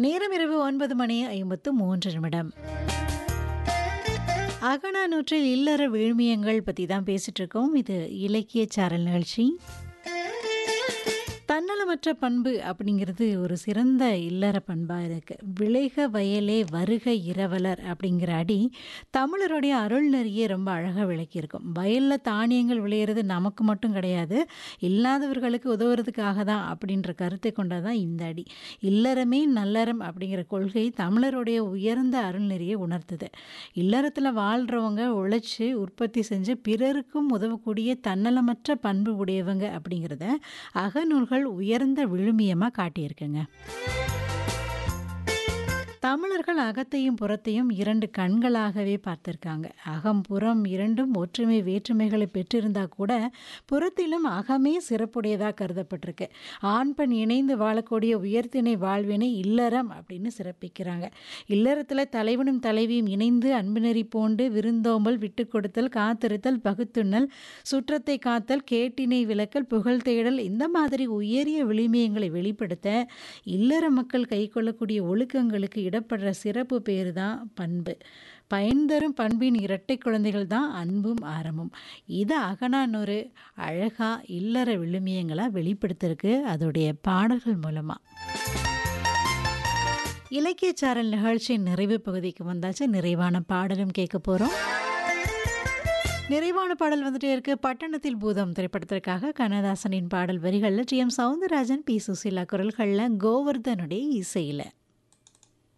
நேரம் இரவு ஒன்பது மணி ஐம்பத்து மூன்று நிமிடம் அகநானூற்றில் இல்லற விழுமியங்கள் பற்றி தான் பேசிட்டு இருக்கோம் இது இலக்கிய சாரல் நிகழ்ச்சி தன்னலமற்ற பண்பு அப்படிங்கிறது ஒரு சிறந்த இல்லற பண்பாக இருக்குது விளைக வயலே வருக இரவலர் அப்படிங்கிற அடி தமிழருடைய அருள் நெறியே ரொம்ப அழகாக விளக்கியிருக்கும் வயலில் தானியங்கள் விளையிறது நமக்கு மட்டும் கிடையாது இல்லாதவர்களுக்கு உதவுறதுக்காக தான் அப்படின்ற கருத்தை கொண்டதான் இந்த அடி இல்லறமே நல்லறம் அப்படிங்கிற கொள்கை தமிழருடைய உயர்ந்த அருள் நெறியை உணர்த்துது இல்லறத்தில் வாழ்கிறவங்க உழைச்சி உற்பத்தி செஞ்சு பிறருக்கும் உதவக்கூடிய தன்னலமற்ற பண்பு உடையவங்க அப்படிங்கிறத அகநூல்கள் உயர்ந்த விழுமியமாக காட்டியிருக்குங்க தமிழர்கள் அகத்தையும் புறத்தையும் இரண்டு கண்களாகவே பார்த்திருக்காங்க அகம் புறம் இரண்டும் ஒற்றுமை வேற்றுமைகளை பெற்றிருந்தா கூட புறத்திலும் அகமே சிறப்புடையதாக கருதப்பட்டிருக்கு ஆண் பெண் இணைந்து வாழக்கூடிய உயர்த்தினை வாழ்வினை இல்லறம் அப்படின்னு சிறப்பிக்கிறாங்க இல்லறத்தில் தலைவனும் தலைவியும் இணைந்து அன்புநெறி பூண்டு விருந்தோம்பல் விட்டு கொடுத்தல் காத்திருத்தல் பகுத்துண்ணல் சுற்றத்தை காத்தல் கேட்டினை விளக்கல் புகழ் தேடல் இந்த மாதிரி உயரிய விளிமியங்களை வெளிப்படுத்த இல்லற மக்கள் கைக்கொள்ளக்கூடிய ஒழுக்கங்களுக்கு இடப்படுற சிறப்பு பேர் தான் பண்பு பயன்தரும் பண்பின் இரட்டை குழந்தைகள் தான் அன்பும் ஆரமும் இதை அகனானூறு அழகா இல்லற விழுமியங்களாக வெளிப்படுத்திருக்கு அதோடைய பாடல்கள் மூலமாக இலக்கிய சாரல் நிகழ்ச்சியின் நிறைவு பகுதிக்கு வந்தாச்சு நிறைவான பாடலும் கேட்க போகிறோம் நிறைவான பாடல் வந்துட்டே இருக்கு பட்டணத்தில் பூதம் திரைப்படத்திற்காக கண்ணதாசனின் பாடல் வரிகளில் T M Soundararajan P Susheela குரல்களில் கோவர்தனுடைய இசையில்